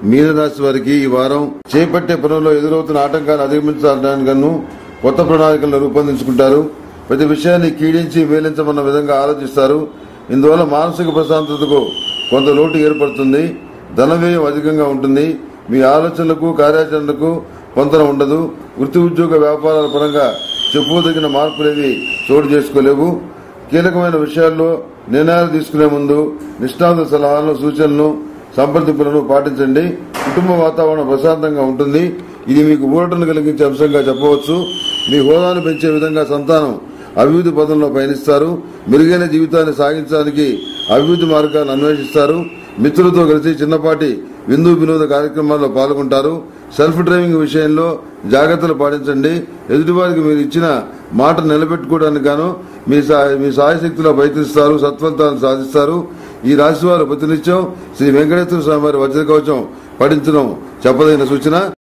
మీనరాశి వారికి ఈ వారం చేపట్టే పనుల్లో ఎదురవుతున్న ఆటంకాలు అధిగమించడానికి కొత్త ప్రణాళికలను రూపొందించుకుంటారు ప్రతి విషయాన్ని కీడించి మేలించమన్న విధంగా ఆలోచిస్తారు ఇందువల్ల మానసిక ప్రశాంతతకు కొంత లోటు ఏర్పడుతుంది ధన వ్యయం అధికంగా ఉంటుంది మీ ఆలోచనలకు కార్యాచరణకు పొంతన ఉండదు వృత్తి ఉద్యోగ వ్యాపారాల పరంగా చెప్పుదగిన మార్పులేవి చోటు చేసుకోలేవు కీలకమైన విషయాల్లో నిర్ణయాలు తీసుకునే ముందు నిష్ణాతుల సలహాలను సూచనలను సంప్రదింపులను పాటించండి కుటుంబ వాతావరణం ప్రశాంతంగా ఉంటుంది ఇది మీకు ఊరటను కలిగించే అంశంగా చెప్పవచ్చు మీ హోదాను పెంచే విధంగా సంతానం అభివృద్ధి పదంలో పయనిస్తారు మెరుగైన జీవితాన్ని సాగించడానికి అభివృద్ధి మార్గాలను అన్వేషిస్తారు మిత్రులతో కలిసి చిన్నపాటి విందు వినోద కార్యక్రమాల్లో పాల్గొంటారు సెల్ఫ్ డ్రైవింగ్ విషయంలో జాగ్రత్తలు పాటించండి ఎదుటివారికి మీరు ఇచ్చిన మాట నిలబెట్టుకోవడానికి గాను మీ సా- మీ సాయశక్తిలో ప్రయత్నిస్తారు సత్ఫలితాలను సాధిస్తారు ఈ రాశి వారు ప్రతినిత్యం శ్రీ వెంకటేశ్వర స్వామి వారి వజ్ర కవచం పఠించడం చెప్పదగిన సూచన